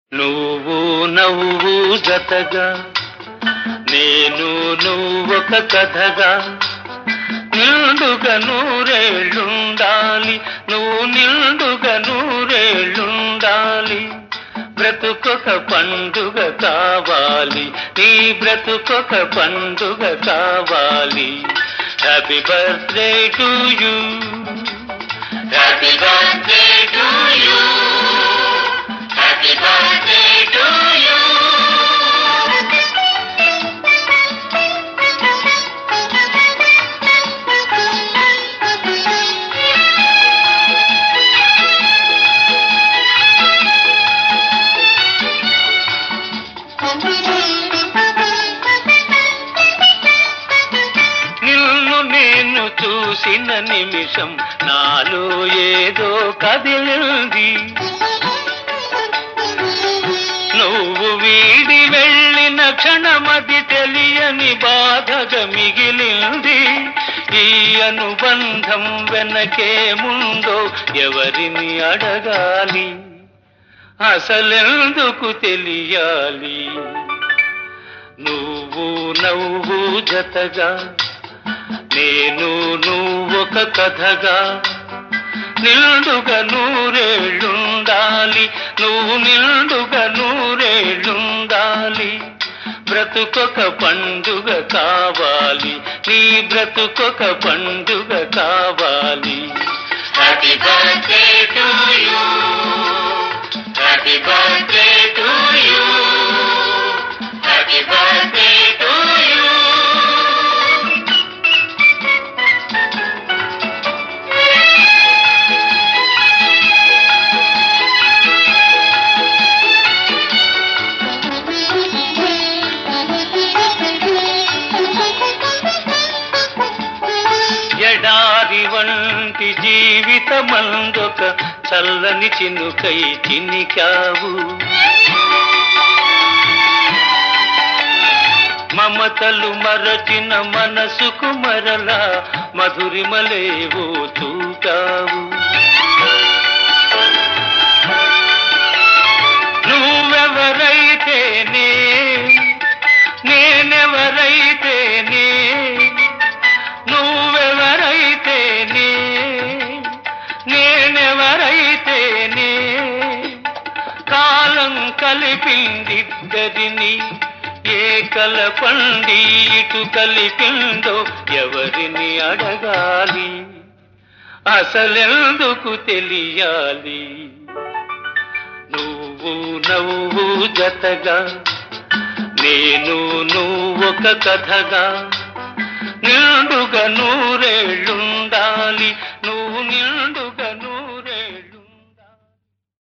నువ్వు నవ్వు జతగా నేను నువ్వొక కథగా నిండుగా నూరేళ్ళుండాలి నువ్వు నిండుగా నూరేళ్ళుండాలి బ్రతుకొక పండుగ కావాలి నీ బ్రతుకొక పండుగ కావాలి happy birthday to you happy birthday to you happy birthday to you నిన్ను నేను చూసిన నిమిషం నాలో ఏదో కదిలింది నువ్వు వీడి వెళ్ళిన క్షణమది తెలియని బాధగా మిగిలింది ఈ అనుబంధం వెనకే ముందో ఎవరిని అడగాలి అసలెందుకు తెలియాలి నువ్వు నవ్వు జతగా నేను నువ్వొక కథగా నిండుగా నూరేళ్ళుండాలి నువ్వు నిండుగా నూరేళ్ళుండాలి బ్రతుకొక పండుగ కావాలి నీ బ్రతుకొక పండుగ కావాలి happy birthday to you happy birthday to you happy birthday to you ఎడారి వంటి జీవితమందొక చల్లని చినుకై చినికావు మమతలు మరచిన మనసుకు మరలా మధురిమలేవో చూపావు నువ్వెవరైతేనే నేనెవరైతేనే నువ్వెవరైతేనే నేనెవరైతేనే కాలం కలిపిందిద్దరిని ఏ కలపండి ఇటు కలిపిందో ఎవరిని అడగాలి అసలెందుకు తెలియాలి నువ్వు నవ్వు జతగా నేను నువ్వొక కథగా నిండుగా నూరేళ్ళు